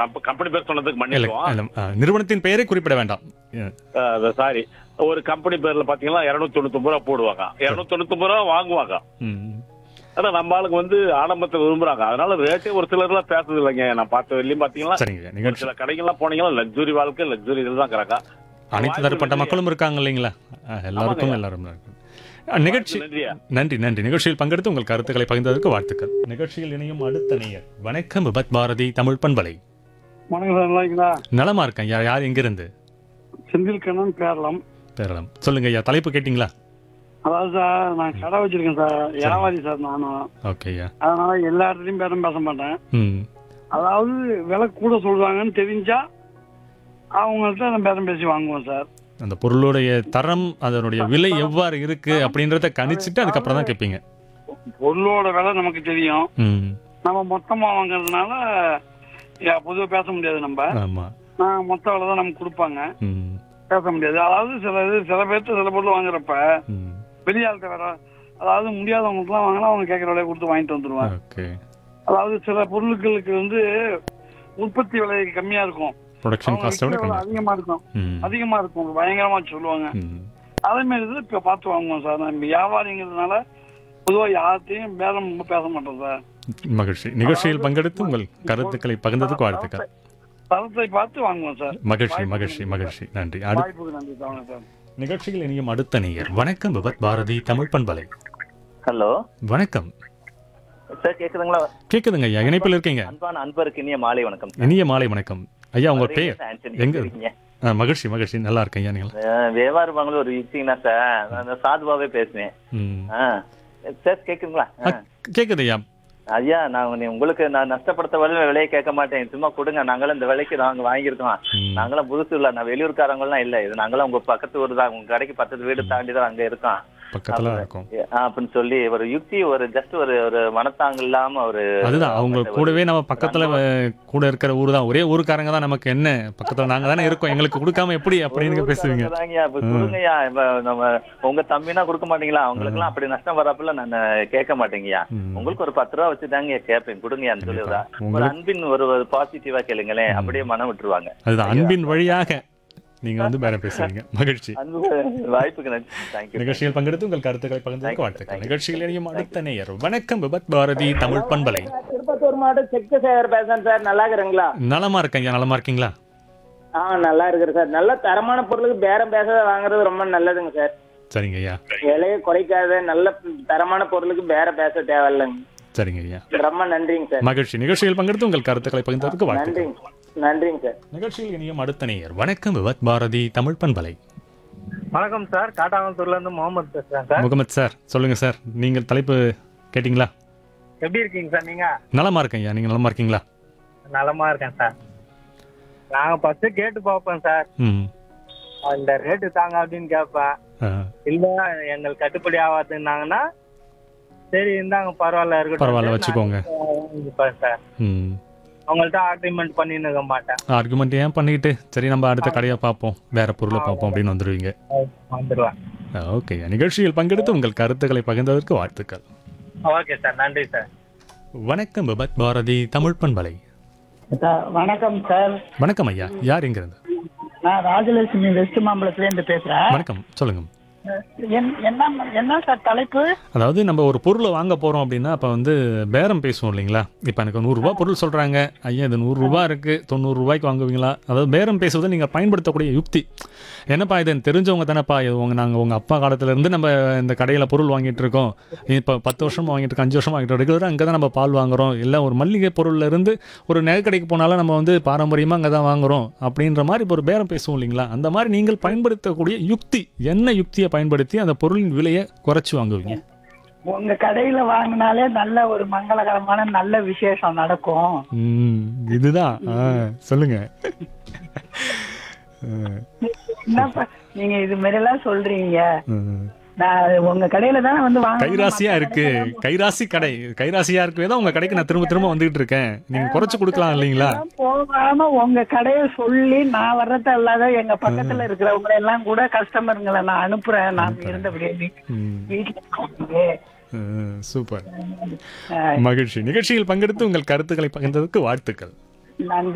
Company பேர் சொன்னதுக்கு இல்ல மன்னிக்குவோம் இல்ல, ஆ, நிறுவனத்தின் பெயரை குறிப்பிட வேண்டாம் சாரி ஒரு கம்பெனி பேர்ல பாத்தீங்கன்னா இருநூத்தி தொண்ணூத்தி ரூபா போடுவாங்க இருநூத்தி தொண்ணூத்தி ரூபா வாங்குவாங்க ம். ஆனா நம்ம ஆளுங்க வந்து ஆடம்பரத்தை விரும்புறாங்க அதனால ரேட்டே ஒரு சிலர் எல்லாம் பேசுறது இல்லைங்க நான் பார்த்த வெளியும் பாத்தீங்கன்னா சரிங்க ஒரு நிகழ்ச்சி சில கடைகள்லாம் போனீங்கன்னா லக்ஸுரி வாழ்க்கை லக்ஸுரி இதுல தான் இருக்கிறாங்க அனைத்து தரப்பட்ட மக்களும் இருக்காங்க இல்லைங்களா ஆ, எல்லாருக்கும் ஆமாங்க. எல்லாரும் இருக்காங்க. ஆ, நிகழ்ச்சி நன்றியா நன்றி நன்றி நிகழ்ச்சியில் பங்கெடுத்து உங்கள் கருத்துக்களை பகிர்ந்ததற்கு வாழ்த்துக்கள் நிகழ்ச்சியில் இணையும் அடுத்த நேயர் வணக்கம் விபத் பாரதி தமிழ் பண்பலை வணக்கம் சார் நல்லாங்களா நலமா இருக்கேன் யார் யார் எங்கிருந்து செந்தில் கண்ணன் பேரலாம் பேரலாம் சொல்லுங்க ஐயா தலைப்பு கேட்டிங்களா அதாவது சார் நான் கடை வச்சிருக்கேன் சார் வியாபாரி சார் நானும் ஓகே ஐயா அதனால எல்லா இடத்துலையும் பேரம் பேச மாட்டேன் ம் அதாவது விலை கூட சொல்றாங்கன்னு தெரிஞ்சா அவங்கள்ட்ட நான் பேரம் பேசி வாங்குவோம் சார் அந்த பொருளுடைய தரம் அதனுடைய விலை எவ்வாறு இருக்கு அப்படின்றத கணிச்சிட்டு அதுக்கப்புறம் தான் கேட்பீங்க பொருளோட விலை நமக்கு தெரியும் ம் நம்ம மொத்தமா வாங்குறதுனால யா- பொதுவா பேச முடியாது நம்ம ஆமா நான் மொத்த விலை தான் நமக்கு கொடுப்பாங்க ம் பேச முடியாது அதாவது சில இது சில பேர்த்து சில பொருள் வாங்குறப்ப ம் வெளியாள்கிட்ட வேற அதாவது முடியாதவங்களுக்குலாம் வாங்கினா அவங்க கேட்குற விலையை கொடுத்து வாங்கிட்டு வந்துருவாங்க ஓகே அதாவது சில பொருட்களுக்கு வந்து உற்பத்தி விலை கம்மியா இருக்கும் ப்ரொடக்ஷன் அவங்க காஸ்ட்டை விட விக்கிற விலை கம்மி அதிகமா இருக்கும் ம் அதிகமா இருக்கும் பயங்கரமா சொல்லுவாங்க ம் அதே மாதிரி இது இப்ப பார்த்து வாங்குவோம் சார் நம்ம வியாபாரிங்கிறதுனால பொதுவா யார்த்தையும் பேரம் ரொம்ப பேச மாட்டோம் சார் மகிழ்ச்சி நிகழ்ச்சியில் பங்கெடுத்து உங்கள் கருத்துக்களை பகிர்ந்ததுக்கு வாழ்த்துக்கள் தரத்தை பார்த்து வாங்குவோம் சார் மகிழ்ச்சி மகிழ்ச்சி மகிழ்ச்சி நன்றி அடுத்த வாய்ப்புக்கு நன்றி தாங்க சார் நிகழ்ச்சியில் இனியும் அடுத்த நேயர் வணக்கம் விபத் பாரதி தமிழ் பண்பலை ஹலோ வணக்கம் சார் கேக்குதுங்களா கேக்குதுங்க ஐயா இணைப்பில் இருக்கீங்க அன்பான அன்பருக்கு இனிய மாலை வணக்கம் சார். இனிய மாலை வணக்கம் ஐயா உங்க பேர் ஆண்டனி, எங்க? எப்படி இருக்கீங்க? ஆ, மகிழ்ச்சி மகிழ்ச்சி நல்லா இருக்கேன் ஐயா நீங்கள் அஹ், வியாபாரம் வாங்கல ஒரு யுக்தினா சார் நான் சாதுவாவே பேசுவேன் ம் ஆ. சார் கேக்குதுங்களா ஆ, கேக்குது ஐயா ஐயா நான் உன்னை- உங்களுக்கு நான் நஷ்டப்படுத்த வரையில விலையை கேட்க மாட்டேன் சும்மா கொடுங்க நாங்களும் இந்த விலைக்கு நாங்க வாங்கியிருக்கோம் ம். நாங்களும் புதுசு இல்ல நான் வெளியூர்காரங்களாம் இல்ல இது நாங்களும் உங்க பக்கத்து ஊர் தான் உங்க கடைக்கு பக்கத்து வீடு தாண்டி தான் அங்க இருக்கோம் பக்கத்துல இருக்கும் ஆ, அப்படின்னு சொல்லி ஒரு யுக்தி ஒரு ஜஸ்ட் ஒரு ஒரு மனத்தாங்க இல்லாம ஒரு அதுதான் அவங்க கூடவே நம்ம பக்கத்துல அஹ், கூட இருக்கிற ஊர் தான் ஒரே ஊருக்காரங்க தான் நமக்கு என்ன பக்கத்துல நாங்க தானே இருக்கோம் எங்களுக்கு கொடுக்காம எப்படி அப்படின்னு பேசுவீங்க தாங்கய்யா, இப்ப கொடுங்கய்யா. இப்ப நம்ம உங்க தம்பினா கொடுக்க மாட்டீங்களா உங்களுக்கு எல்லாம் அப்படி நஷ்டம் வரப்பல நான் கேட்க மாட்டேங்கய்யா ம். உங்களுக்கு ஒரு பத்து ரூபா வச்சு தாங்க கேட்பேன் கொடுங்கயான்னு சொல்லுதா ஒரு உங்களுக்கு- அன்பின் ஒரு பாசிட்டிவா கேளுங்களேன் அப்படியே மனம் விட்டுருவாங்க அதுதான் அன்பின் வழியாக நீங்க வந்து பேரம் பேசுவீங்க மகிழ்ச்சி அன்பு வாய்ப்புக்கு நன்றி தேங்க்யூ நிகழ்ச்சியில் பங்கெடுத்து உங்கள் கருத்துக்களை பகிர்ந்ததற்கு வாழ்த்துக்கள் நிகழ்ச்சியில் இணையும் அடுத்த நேயர் வணக்கம் விபத் பாரதி தமிழ் பண்பலை திருப்பத்தூர் மாவட்டம் செக்கு சேகர் பேசுறேன் சார் நல்லா இருக்கிறீங்களா நலமா இருக்கேன் ஐயா நலமா இருக்கீங்களா ஆ நல்லா இருக்கிறேன் சார் நல்ல தரமான பொருளுக்கு பேரம் பேச வாங்குறது ரொம்ப நல்லதுங்க சார் சரிங்க ஐயா விலையை குறைக்காத நல்ல தரமான பொருளுக்கு பேரம் பேச தேவையில்லைங்க சரிங்க ஐயா ரொம்ப நன்றிங்க சார் மகிழ்ச்சி நிகழ்ச்சியில் பங்கெடுத்து உங்கள் கருத்துக்களை பகிர்ந்ததற்கு வாழ்த்துக்கள் நன்றிங்க நன்றிங்க சார் நிகழ்ச்சியில் இனியும் அடுத்த நேயர் வணக்கம் விபத் பாரதி தமிழ் பண்பலை வணக்கம் சார் காட்டாங்குளத்தூர்ல இருந்து முகமது பேசுறேன் சார் முகமது சார் சொல்லுங்க சார் நீங்கள் தலைப்பு கேட்டிங்களா எப்படி இருக்கீங்க சார் நீங்க நலமா இருக்கேன் ஐயா நீங்க நலமா இருக்கீங்களா நலமா இருக்கேன் சார் நாங்க ஃபர்ஸ்ட் கேட்டு பார்ப்போம் சார் ம் இந்த ரேட்டு தாங்க அப்படின்னு கேட்பேன் ஆ, இல்ல எங்களுக்கு கட்டுப்படி ஆகாதுன்னாங்கன்னா சரி இந்தாங்க பரவாயில்ல இருக்கட்டும் பரவாயில்ல, வச்சுக்கோங்க. வாங்கிப்பேன் சார் ம் அவங்கள்ட்ட ஆர்குமெண்ட் பண்ணின்னு இருக்க மாட்டேன் ஆர்குமெண்ட் ஏன் பண்ணிக்கிட்டு சரி நம்ம அடுத்த கடையை பார்ப்போம் வேற பொருளை பார்ப்போம் அப்படின்னு வந்துடுவீங்க வந்துடுவேன் ஓகே நிகழ்ச்சியில் பங்கெடுத்து உங்கள் கருத்துக்களை பகிர்ந்ததற்கு வாழ்த்துக்கள் ஓகே சார் நன்றி சார் வணக்கம் விபத் பாரதி தமிழ் பண்பலை வணக்கம் சார் வணக்கம் ஐயா யார் எங்கிருந்து நான் ராஜலட்சுமி வெஸ்ட் மாம்பலத்துல இருந்து பேசுறேன் வணக்கம் சொல்லுங்க என்- என்ன என்ன சார் தலைப்பு அதாவது நம்ம ஒரு பொருளை வாங்க போகிறோம் அப்படின்னா அப்போ வந்து பேரம் பேசுவோம் இல்லைங்களா இப்போ எனக்கு நூறுரூவா பொருள் சொல்கிறாங்க ஐயா இது நூறுரூவா இருக்குது தொண்ணூறுரூவாய்க்கு வாங்குவீங்களா அதாவது பேரம் பேசுவதை நீங்கள் பயன்படுத்தக்கூடிய யுக்தி என்னப்பா இது எனக்கு தெரிஞ்சவங்க தானேப்பா இது உங்கள் நாங்கள் உங்கள் அப்பா காலத்துலேருந்து நம்ம இந்த கடையில் பொருள் வாங்கிட்டு இருக்கோம் இப்போ பத்து வருஷம் வாங்கிட்டு இருக்கோம் அஞ்சு வருஷம் வாங்கிட்டு இருக்கோம் ரெகுலராக அங்கே தான் நம்ம பால் வாங்குறோம் இல்லை ஒரு மல்லிகை பொருள்ல இருந்து ஒரு நகை கடைக்கு போனாலும் நம்ம வந்து பாரம்பரியமாக அங்கே தான் வாங்குறோம் அப்படின்ற மாதிரி இப்போ ஒரு பேரம் பேசுவோம் இல்லைங்களா அந்த மாதிரி நீங்கள் பயன்படுத்தக்கூடிய யுக்தி என்ன யுக்தியை பயன்படுத்தி அந்த பொருளின் விலையை குறைச்சி வாங்குவீங்க உங்க கடையில வாங்கினாலே நல்ல ஒரு மங்களகரமான நல்ல விசேஷம் நடக்கும் ம், இதுதான் ஆ, சொல்லுங்க ஆ, என்னப்பா நீங்க இது மாதிரி எல்லாம் சொல்றீங்க ம். நான் உங்க கடையில தானே வந்து வாங்க கைராசியா இருக்கு கைராசி கடை கைராசியா இருக்கவே தான் உங்க கடைக்கு நான் திரும்ப திரும்ப வந்துகிட்டு இருக்கேன் நீங்க குறைச்சு கொடுக்கலாம் இல்லைங்களா போகாம உங்க கடையை சொல்லி நான் வர்றது அல்லாத எங்க பக்கத்துல இருக்கிறவங்க எல்லாம் கூட கஸ்டமருங்களை நான் அனுப்புறேன் நான் இருந்தபடியே வீ- ம், வீட்டுல இருக்கவங்களே. ம், சூப்பர் அஹ், மகிழ்ச்சி நிகழ்ச்சியில் பங்கெடுத்து உங்கள் கருத்துக்களை பகிர்ந்ததற்கு வாழ்த்துக்கள் நன்றி